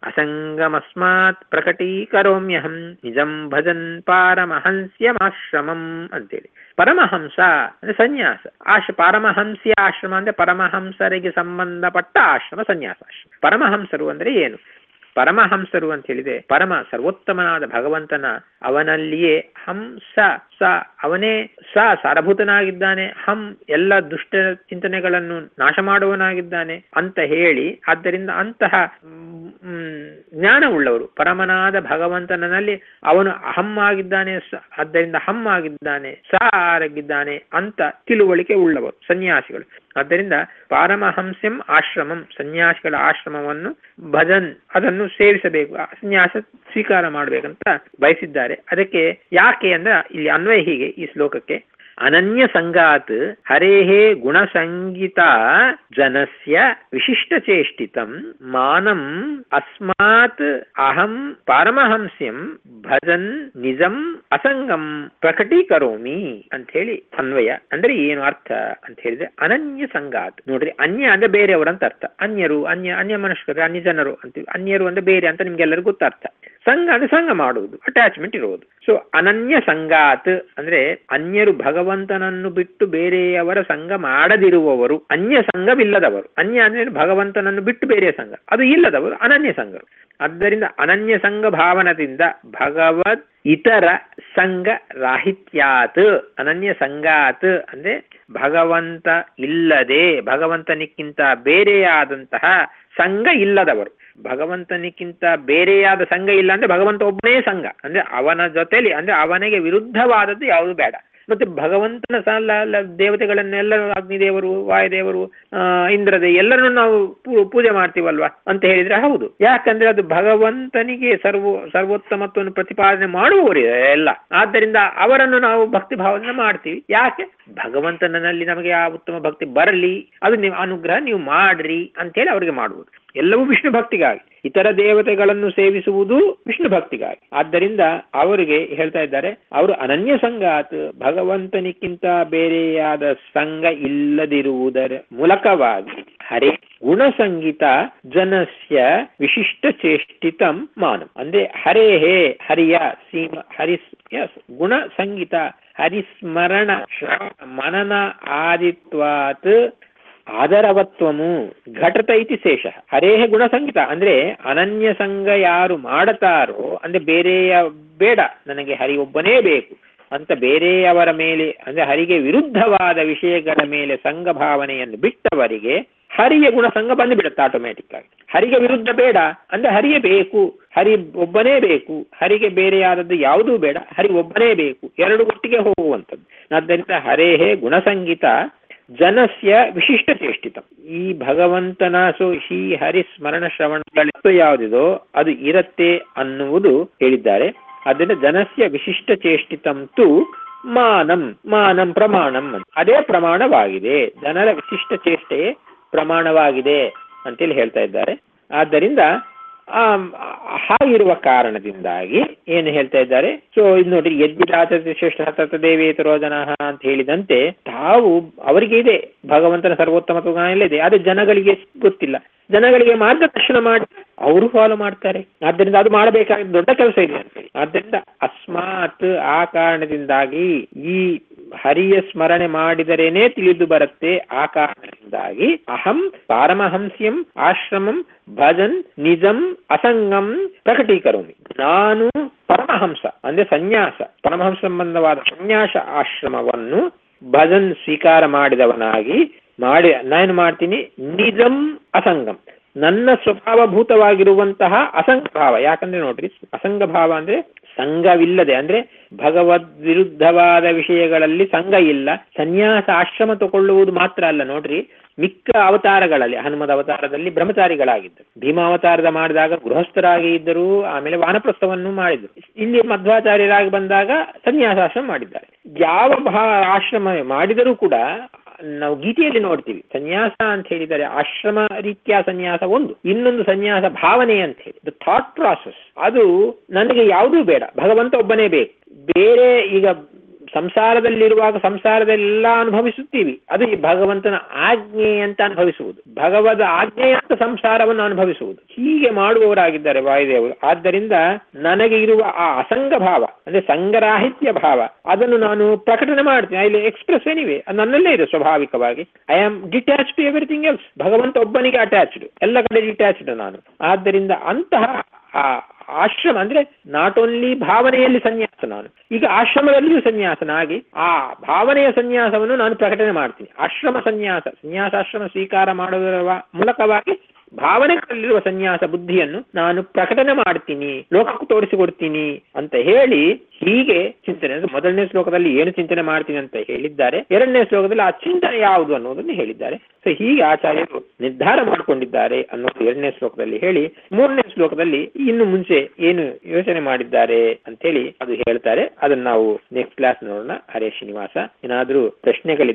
ಅಸಂಗಮಸ್ಮಾತ್ ಪ್ರಕಟೀಕರೋಮ್ಯಹಂ ನಿಜಂ ಭಜನ್ ಪಾರಮಹಂಸ್ಯಮಾಶ್ರಮಂ ಅಂತೇಳಿ ಪರಮಹಂಸ ಅಂದ್ರೆ ಸನ್ಯಾಸ ಆಶ ಪರಮಹಂಸ್ಯ ಆಶ್ರಮ ಅಂದ್ರೆ ಪರಮಹಂಸರಿಗೆ ಸಂಬಂಧಪಟ್ಟ ಆಶ್ರಮ ಸನ್ಯಾಸಾಶ್ರಮ ಪರಮಹಂಸರು ಅಂದ್ರೆ ಏನು ಪರಮಹಂಸರು ಅಂತ ಹೇಳಿದೆ ಪರಮ ಸರ್ವೋತ್ತಮನಾದ ಭಗವಂತನ ಅವನಲ್ಲಿಯೇ ಹಂಸ ಸ ಅವನೇ ಸ ಸಾರಭೂತನಾಗಿದ್ದಾನೆ ಹಂ ಎಲ್ಲ ದುಷ್ಟ ಚಿಂತನೆಗಳನ್ನು ನಾಶ ಮಾಡುವನಾಗಿದ್ದಾನೆ ಅಂತ ಹೇಳಿ ಆದ್ದರಿಂದ ಅಂತಹ ಮ್, ಜ್ಞಾನವುಳ್ಳವರು ಪರಮನಾದ ಭಗವಂತನಲ್ಲಿ ಅವನು ಅಹಂ ಆಗಿದ್ದಾನೆ ಸ- ಆದ್ದರಿಂದ ಹಂ ಆಗಿದ್ದಾನೆ ಸ ಆಗಿದ್ದಾನೆ ಅಂತ ತಿಳುವಳಿಕೆ ಉಳ್ಳವರು ಸನ್ಯಾಸಿಗಳು ಆದ್ದರಿಂದ ಪಾರಮಹಂಸ್ಯಂ ಆಶ್ರಮಂ ಸನ್ಯಾಸಿಗಳ ಆಶ್ರಮವನ್ನು ಭಜನ್ ಅದನ್ನು ಸೇವಿಸಬೇಕು ಆ ಸನ್ಯಾಸ ಸ್ವೀಕಾರ ಮಾಡಬೇಕಂತ ಬಯಸಿದ್ದಾರೆ ಅದಕ್ಕೆ ಯಾಕೆ ಅಂದ್ರೆ ಇಲ್ಲಿ ಅನ್ವಯ ಹೀಗೆ ಈ ಶ್ಲೋಕಕ್ಕೆ ಅನನ್ಯ ಸಂಗಾತ್ ಹರೇಹೇ ಗುಣಸಂಗಿತ ಜನಸ್ಯ ವಿಶಿಷ್ಟ ಚೇಷ್ಟಿತಂ ಮಾನಂ ಅಸ್ಮಾತ್ ಅಹಂ ಪಾರಮಹಂಸ್ಯಂ ಭಜನ್ ನಿಜಂ ಅಸಂಗಂ ಪ್ರಕಟೀಕರೋಮಿ ಅಂತ ಹೇಳಿ ಅನ್ವಯ ಅಂದ್ರೆ ಏನು ಅರ್ಥ ಅಂತ ಹೇಳಿದ್ರೆ ಅನನ್ಯ ಸಂಗಾತ್ ನೋಡ್ರಿ ಅನ್ಯ ಅಂದ್ರೆ ಬೇರೆಯವರು ಅಂತ ಅರ್ಥ ಅನ್ಯರು ಅನ್ಯ ಅನ್ಯ ಮನುಷ್ಯರು ಅನ್ಯ ಜನರು ಅಂತೀವಿ ಅನ್ಯರು ಅಂದ್ರೆ ಬೇರೆ ಅಂತ ನಿಮ್ಗೆಲ್ಲರಿಗೂ ಗೊತ್ತರ್ಥ ಸಂಘ ಅಂದ್ರೆ ಸಂಘ ಮಾಡುವುದು ಅಟ್ಯಾಚ್ಮೆಂಟ್ ಇರುವುದು ಸೊ ಅನನ್ಯ ಸಂಗಾತ್ ಅಂದ್ರೆ ಅನ್ಯರು ಭಗವಂತನನ್ನು ಬಿಟ್ಟು ಬೇರೆಯವರ ಸಂಘ ಮಾಡದಿರುವವರು ಅನ್ಯ ಸಂಘವಿಲ್ಲದವರು ಅನ್ಯ ಅಂದ್ರೆ ಭಗವಂತನನ್ನು ಬಿಟ್ಟು ಬೇರೆಯ ಸಂಘ ಅದು ಇಲ್ಲದವರು ಅನನ್ಯ ಸಂಘರು ಆದ್ದರಿಂದ ಅನನ್ಯ ಸಂಘ ಭಾವನದಿಂದ ಭಗವದ್ ಇತರ ಸಂಘ ರಾಹಿತ್ಯಾತ್ ಅನನ್ಯ ಸಂಗಾತ್ ಅಂದ್ರೆ ಭಗವಂತ ಇಲ್ಲದೆ ಭಗವಂತನಿಕ್ಕಿಂತ ಬೇರೆಯಾದಂತಹ ಸಂಘ ಇಲ್ಲದವರು ಭಗವಂತನಿಕ್ಕಿಂತ ಬೇರೆಯಾದ ಸಂಘ ಇಲ್ಲ ಅಂದ್ರೆ ಭಗವಂತ ಒಬ್ಬನೇ ಸಂಘ ಅಂದ್ರೆ ಅವನ ಜೊತೆಲಿ ಅಂದ್ರೆ ಅವನಿಗೆ ವಿರುದ್ಧವಾದದ್ದು ಯಾವುದು ಬೇಡ ಮತ್ತೆ ಭಗವಂತನ ಸಾಲ ದೇವತೆಗಳನ್ನೆಲ್ಲ ಅಗ್ನಿದೇವರು ವಾಯುದೇವರು ಆ, ಇಂದ್ರದೇ ಎಲ್ಲರನ್ನು ನಾವು ಪೂ- ಪೂಜೆ ಮಾಡ್ತೀವಲ್ವಾ ಅಂತ ಹೇಳಿದ್ರೆ ಹೌದು ಯಾಕಂದ್ರೆ ಅದು ಭಗವಂತನಿಗೆ ಸರ್ವ ಸರ್ವೋತ್ತಮತ್ವವನ್ನು ಪ್ರತಿಪಾದನೆ ಮಾಡುವವರು ಎಲ್ಲ ಆದ್ದರಿಂದ ಅವರನ್ನು ನಾವು ಭಕ್ತಿ ಭಾವನೆ ಮಾಡ್ತೀವಿ ಯಾಕೆ ಭಗವಂತನಲ್ಲಿ ನಮಗೆ ಆ ಉತ್ತಮ ಭಕ್ತಿ ಬರಲಿ ಅದು ನೀವು ಅನುಗ್ರಹ ನೀವು ಮಾಡ್ರಿ ಅಂತೇಳಿ ಅವರಿಗೆ ಮಾಡುವುದು ಎಲ್ಲವೂ ವಿಷ್ಣು ಭಕ್ತಿಗಾಗಿ ಇತರ ದೇವತೆಗಳನ್ನು ಸೇವಿಸುವುದು ವಿಷ್ಣು ಭಕ್ತಿಗಾಗಿ ಆದ್ದರಿಂದ ಅವರಿಗೆ ಹೇಳ್ತಾ ಇದ್ದಾರೆ ಅವರು ಅನನ್ಯ ಸಂಗಾತ್ ಭಗವಂತನಿಕ್ಕಿಂತ ಬೇರೆಯಾದ ಸಂಘ ಇಲ್ಲದಿರುವುದರ ಮೂಲಕವಾಗಿ ಹರೇ ಗುಣಸಂಗೀತ ಜನಸ್ಯ ವಿಶಿಷ್ಟ ಚೇಷ್ಟಿತಂ ಮಾನಂ ಅಂದ್ರೆ ಹರೇ ಹೇ ಹರಿಯ ಸೀಮ ಹರಿಸ್ ಯಸ್ ಗುಣ ಸಂಗೀತ ಹರಿಸ್ಮರಣ ಶ್ರವಣ ಮನನ ಆದಿತ್ವಾತ್ ಆದರವತ್ವಮು ಘಟತ ಇತಿ ಶೇಷ ಹರೇಹ ಗುಣಸಂಗೀತ ಅಂದ್ರೆ ಅನನ್ಯ ಸಂಘ ಯಾರು ಮಾಡತಾರೋ ಅಂದ್ರೆ ಬೇರೆಯ ಬೇಡ ನನಗೆ ಹರಿ ಒಬ್ಬನೇ ಬೇಕು ಅಂತ ಬೇರೆಯವರ ಮೇಲೆ ಅಂದ್ರೆ ಹರಿಗೆ ವಿರುದ್ಧವಾದ ವಿಷಯಗಳ ಮೇಲೆ ಸಂಘ ಭಾವನೆಯನ್ನು ಬಿಟ್ಟವರಿಗೆ ಹರಿಯ ಗುಣಸಂಗ ಬಂದುಬಿಡುತ್ತೆ ಆಟೋಮ್ಯಾಟಿಕ್ ಆಗಿ ಹರಿಗೆ ವಿರುದ್ಧ ಬೇಡ ಅಂದ್ರೆ ಹರಿಯೇ ಬೇಕು ಹರಿ ಒಬ್ಬನೇ ಬೇಕು ಹರಿಗೆ ಬೇರೆಯಾದದ್ದು ಯಾವುದೂ ಬೇಡ ಹರಿ ಒಬ್ಬನೇ ಬೇಕು ಎರಡು ಒಟ್ಟಿಗೆ ಹೋಗುವಂಥದ್ದು ಆದ್ದರಿಂದ ಹರೇಹೇ ಗುಣಸಂಗೀತ ಜನಸ್ಯ ವಿಶಿಷ್ಟ ಚೇಷ್ಟಿತ ಈ ಭಗವಂತನ ಸೊ ಈ ಹರಿಸ್ಮರಣ ಶ್ರವಣಗಳಿತ್ತು ಯಾವುದಿದೋ ಅದು ಇರತ್ತೆ ಅನ್ನುವುದು ಹೇಳಿದ್ದಾರೆ ಅದರಿಂದ ಜನಸ್ಯ ವಿಶಿಷ್ಟ ಚೇಷ್ಟಿತಂ ತು ಮಾನಂ ಮಾನಂ ಪ್ರಮಾಣಂ ಅಂತ. ಅದೇ ಪ್ರಮಾಣವಾಗಿದೆ ಜನರ ವಿಶಿಷ್ಟ ಚೇಷ್ಟೆಯೇ ಪ್ರಮಾಣವಾಗಿದೆ ಅಂತೇಳಿ ಹೇಳ್ತಾ ಇದ್ದಾರೆ ಆದ್ದರಿಂದ ಆ ಹಾಗಿರುವ ಕಾರಣದಿಂದಾಗಿ ಏನು ಹೇಳ್ತಾ ಇದ್ದಾರೆ ಸೊ ಇದು ನೋಡಿ ಯದ್ವಿದಾಚತೆ ಶ್ರೇಷ್ಠ ತತ ದೇವೇತರೋ ಜನಃ ಅಂತ ಹೇಳಿದಂತೆ ತಾವು ಅವರಿಗೆ ಇದೆ ಭಗವಂತನ ಸರ್ವೋತ್ತಮ ಜ್ಞಾನ ಇದೆ ಆದರೆ ಜನಗಳಿಗೆ ಗೊತ್ತಿಲ್ಲ ಜನಗಳಿಗೆ ಮಾರ್ಗದರ್ಶನ ಮಾಡಿ ಅವರು ಫಾಲೋ ಮಾಡ್ತಾರೆ ಆದ್ದರಿಂದ ಅದು ಮಾಡಬೇಕಾದ ದೊಡ್ಡ ಕೆಲಸ ಇದೆ ಅಂತೇಳಿ ಆದ್ದರಿಂದ ಅಸ್ಮಾತ್ ಆ ಕಾರಣದಿಂದಾಗಿ ಈ ಹರಿಯ ಸ್ಮರಣೆ ಮಾಡಿದರೇನೆ ತಿಳಿದು ಬರುತ್ತೆ ಆ ಕಾರಣದಿಂದಾಗಿ ಅಹಂ ಪಾರಮಹಂಸ್ಯಂ ಆಶ್ರಮಂ ಭಜನ್ ನಿಜಂ ಅಸಂಗಂ ಪ್ರಕಟೀಕರೋಮಿ ನಾನು ಪರಮಹಂಸ ಅಂದ್ರೆ ಸನ್ಯಾಸ ಪರಮಹಂಸ ಸಂಬಂಧವಾದ ಸನ್ಯಾಸ ಆಶ್ರಮವನ್ನು ಭಜನ್ ಸ್ವೀಕಾರ ಮಾಡಿದವನಾಗಿ ಮಾಡಿ ನಾನು ಮಾಡ್ತೀನಿ ನಿಜಂ ಅಸಂಗಂ ನನ್ನ ಸ್ವಭಾವಭೂತವಾಗಿರುವಂತಹ ಅಸಂಗ ಭಾವ ಯಾಕಂದ್ರೆ ನೋಡ್ರಿ ಅಸಂಗ ಭಾವ ಅಂದ್ರೆ ಸಂಘವಿಲ್ಲದೆ ಅಂದ್ರೆ ಭಗವದ್ ವಿರುದ್ಧವಾದ ವಿಷಯಗಳಲ್ಲಿ ಸಂಘ ಇಲ್ಲ ಸನ್ಯಾಸ ಆಶ್ರಮ ತಗೊಳ್ಳುವುದು ಮಾತ್ರ ಅಲ್ಲ ನೋಡ್ರಿ ಮಿಕ್ಕ ಅವತಾರಗಳಲ್ಲಿ ಹನುಮದ ಅವತಾರದಲ್ಲಿ ಬ್ರಹ್ಮಚಾರಿಗಳಾಗಿದ್ದರು ಭೀಮಾವತಾರದ ಮಾಡಿದಾಗ ಗೃಹಸ್ಥರಾಗಿ ಇದ್ದರು ಆಮೇಲೆ ವಾನಪ್ರಸ್ಥವನ್ನು ಮಾಡಿದ್ರು ಇಲ್ಲಿ ಮಧ್ವಾಚಾರ್ಯರಾಗಿ ಬಂದಾಗ ಸನ್ಯಾಸಾಶ್ರಮ ಮಾಡಿದ್ದಾರೆ ಯಾವ ಭಾ ಆಶ್ರಮ ಮಾಡಿದರೂ ಕೂಡ ನಾವು ಗೀತೆಯಲ್ಲಿ ನೋಡ್ತೀವಿ ಸನ್ಯಾಸ ಅಂತ ಹೇಳಿದರೆ ಆಶ್ರಮ ರೀತಿಯ ಸನ್ಯಾಸ ಒಂದು ಇನ್ನೊಂದು ಸನ್ಯಾಸ ಭಾವನೆ ಅಂತ ಹೇಳಿ ದ ಥಾಟ್ ಪ್ರಾಸೆಸ್ ಅದು ನನಗೆ ಯಾವುದೂ ಬೇಡ ಭಗವಂತ ಒಬ್ಬನೇ ಬೇಕು ಬೇರೆ ಈಗ ಸಂಸಾರದಲ್ಲಿರುವಾಗ ಸಂಸಾರದೆಲ್ಲ ಅನುಭವಿಸುತ್ತೀವಿ ಅದು ಈ ಭಗವಂತನ ಆಜ್ಞೆ ಅಂತ ಅನುಭವಿಸುವುದು ಭಗವದ ಆಜ್ಞೆ ಅಂತ ಸಂಸಾರವನ್ನು ಅನುಭವಿಸುವುದು ಹೀಗೆ ಮಾಡುವವರಾಗಿದ್ದಾರೆ ವಾಯುದೇವರು ಆದ್ದರಿಂದ ನನಗೆ ಇರುವ ಆ ಅಸಂಗ ಭಾವ ಅಂದ್ರೆ ಸಂಗರಾಹಿತ್ಯ ಭಾವ ಅದನ್ನು ನಾನು ಪ್ರಕಟಣೆ ಮಾಡ್ತೀನಿ ಇಲ್ಲಿ ಎಕ್ಸ್ಪ್ರೆಸ್ ಎನಿವೆ ಅದು ನನ್ನಲ್ಲೇ ಇದೆ ಸ್ವಾಭಾವಿಕವಾಗಿ I am detach to everything else ಭಗವಂತ ಒಬ್ಬನಿಗೆ ಅಟ್ಯಾಚ್ಡ್ ಎಲ್ಲ ಕಡೆ ಡಿಟ್ಯಾಚ್ಡ್ ನಾನು ಆದ್ದರಿಂದ ಅಂತಹ ಆ ಆಶ್ರಮ ಅಂದ್ರೆ ನಾಟ್ ಓನ್ಲಿ ಭಾವನೆಯಲ್ಲಿ ಸನ್ಯಾಸ ನಾನು ಈಗ ಆಶ್ರಮದಲ್ಲಿಯೂ ಸನ್ಯಾಸನಾಗಿ ಆ ಭಾವನೆಯ ಸನ್ಯಾಸವನ್ನು ನಾನು ಪ್ರಕಟಣೆ ಮಾಡ್ತೀನಿ ಆಶ್ರಮ ಸನ್ಯಾಸ ಸನ್ಯಾಸಾಶ್ರಮ ಸ್ವೀಕಾರ ಮಾಡುವುದರ ಮೂಲಕವಾಗಿ ಭಾವನೆಗಳಲ್ಲಿರುವ ಸನ್ಯಾಸ ಬುದ್ಧಿಯನ್ನು ನಾನು ಪ್ರಕಟಣೆ ಮಾಡ್ತೀನಿ ಲೋಕಕ್ಕೂ ತೋರಿಸಿಕೊಡ್ತೀನಿ ಅಂತ ಹೇಳಿ ಹೀಗೆ ಚಿಂತನೆ ಅಂದ್ರೆ ಮೊದಲನೇ ಶ್ಲೋಕದಲ್ಲಿ ಏನು ಚಿಂತನೆ ಮಾಡ್ತೀನಿ ಅಂತ ಹೇಳಿದ್ದಾರೆ ಎರಡನೇ ಶ್ಲೋಕದಲ್ಲಿ ಆ ಚಿಂತನೆ ಯಾವುದು ಅನ್ನೋದನ್ನು ಹೇಳಿದ್ದಾರೆ ಸೊ ಹೀಗೆ ಆಚಾರ್ಯರು ನಿರ್ಧಾರ ಮಾಡಿಕೊಂಡಿದ್ದಾರೆ ಅನ್ನೋದು ಎರಡನೇ ಶ್ಲೋಕದಲ್ಲಿ ಹೇಳಿ ಮೂರನೇ ಶ್ಲೋಕದಲ್ಲಿ ಇನ್ನು ಮುಂಚೆ ಏನು ಯೋಚನೆ ಮಾಡಿದ್ದಾರೆ ಅಂತ ಹೇಳಿ ಅದು ಹೇಳ್ತಾರೆ ಅದನ್ನ ನಾವು ನೆಕ್ಸ್ಟ್ ಕ್ಲಾಸ್ ನೋಡೋಣ ಹರೇ ಶ್ರೀನಿವಾಸ ಏನಾದ್ರೂ ಪ್ರಶ್ನೆಗಳಿದ್ರೆ